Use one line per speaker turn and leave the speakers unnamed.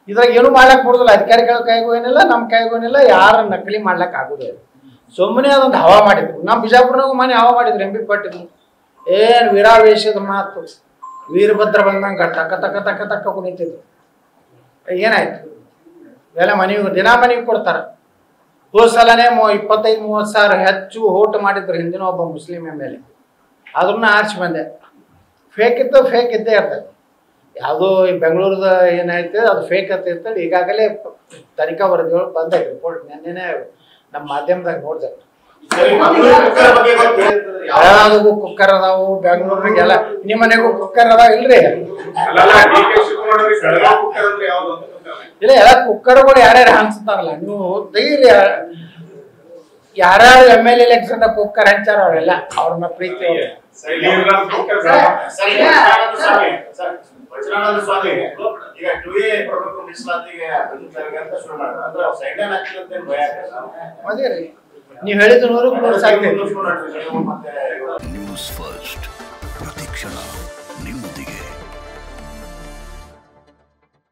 ಇದ್ರಾಗ ಏನು ಮಾಡ್ಲಕ್ ಬರುದಿಲ್ಲ ಅಧಿಕಾರಿಗಳ ಕೈಗೂ ಏನಿಲ್ಲ ನಮ್ಮ ಕೈಗೂ ಏನಿಲ್ಲ ಯಾರ ನಕಲಿ ಮಾಡ್ಲಕ್ ಆಗುದಿಲ್ಲ ಸುಮ್ಮನೆ ಅದೊಂದು ಹವಾ ಮಾಡಿದ್ರು ನಮ್ಮ ಬಿಜಾಪುರನಾಗೂ ಮನೆ ಹವಾ ಮಾಡಿದ್ರು ಎಂ ಬಿ ಪಾಟೀಲ್ ಏನ್ ವೀರಾವೇಶದ ಮಾತು ವೀರಭದ್ರ ಬಂದಂಗ ತಕ್ಕ ತಕ್ಕ ತಕ್ಕ ತಕ್ಕ ಕುಣಿತಿದ್ರು ಏನಾಯ್ತು ಎಲ್ಲ ಮನೆಗೆ ದಿನ ಮನೆಗೆ ಕೊಡ್ತಾರ ಹೋದ ಸಲನೇ ಮೂ ಇಪ್ಪತ್ತೈದು ಮೂವತ್ತು ಸಾವಿರ ಹೆಚ್ಚು ಓಟ್ ಮಾಡಿದ್ರು ಹಿಂದಿನ ಒಬ್ಬ ಮುಸ್ಲಿಂ ಎಮ್ ಎಲ್ ಎ ಅದನ್ನ ಆರ್ಚ್ ಬಂದೆ ಫೇಕ್ ಇತ್ತು ಫೇಕ್ ಇದ್ದೇ ಇರ್ತದೆ ಯಾವುದೋ ಈ ಬೆಂಗಳೂರದ ಏನಾಯ್ತು ಅದು ಫೇಕ್ ಅಂತ ಇರ್ತದೆ ಈಗಾಗಲೇ ತನಿಖಾ ವರದಿಗಳು ಬಂದೈತೆ ರಿಪೋರ್ಟ್ ನೆನ್ನೆನೇ ನಮ್ಮ ಮಾಧ್ಯಮದಾಗ ನೋಡಿದೆ
ಸರಿ, ಮಂಗಳೂರು ಕುಕ್ಕರ್ ಬಗ್ಗೆ ಗೊತ್ತಿರ್ತದೆ. ಯಾವ-
ಯಾವ್ದು ಕುಕ್ಕರ್ ಅದಾವು ಬೆಂಗಳೂರಿಗೆಲ್ಲ ನಿಮ್ಮ ಮನೆಗೂ ಕುಕ್ಕರ್ ಅದಾವ ಇಲ್ರಿ
ಅಲ್ಲಲ್ಲ, DK ಶಿವಕುಮಾರ್ ಅವ್ರಿಗೆ ಬೆಳಗಾವಿ ಕುಕ್ಕರ್ ಅಂದ್ರೆ ಯಾವ್ದು ಅಂತ ಗೊತ್ತಿಲ್ಲ.
ಇಲ್ಲ ಎಲ್ಲ ಕುಕ್ಕರ್ಗಳು ಯಾರ್ಯಾರು ಹಂಚ್ತಾರಲ್ಲ ನೀವು ಧೈರ್ಯ ಯಾರ್ಯಾರು ಎಮ್ ಎಲ್ ಎಲೆಕ್ಷನ್ ಕುಕ್ಕರ್ ಹಂಚಾರ ಅವರೆಲ್ಲ ಅವ್ರನ್ನ ಪ್ರೀತಿ ಅವ್ರು.
ಇಲ್ಲಿ ಇರೋದು ಕುಕ್ಕರ್ ಬೇಡ. ಸರಿ, ವಜ್ರಾನಂದ ಸ್ವಾಮಿ, ಸರ್, ವಜ್ರಾನಂದ ಸ್ವಾಮಿ, ಈಗ ಟುವೆ ಪ್ರಮುಖ ಮೀಸಲಾತಿಗೆ ಬೆಂಗಳೂರಿಗೆ ಅಂತ ಶುರು ಮಾಡಿದ್ರು. ಅಂದ್ರೆ ಅವ್ರು ಸೈಡ್ ಲೈನ್ ಹಾಕಿಲ್ಲ ಅಂತ ಏನ್ ಭಯ ಆಗ್ತದ?
ಅದೇ ರೀ ನೀವು ಹೇಳಿದ ನೂರಕ್ಕೆ ನೂರು ಸಾಕ್ತೈತಿ
ಮುಂದುವರ್ಸ್ಕೊಂಡು ಹೊರಟ್ರಿ, ನೀವು ಮತ್ತೆ
ನ್ಯೂಸ್ ಫಸ್ಟ್ ಪ್ರತಿಕ್ಷಣ ನಿಮ್ಮೊಂದಿಗೆ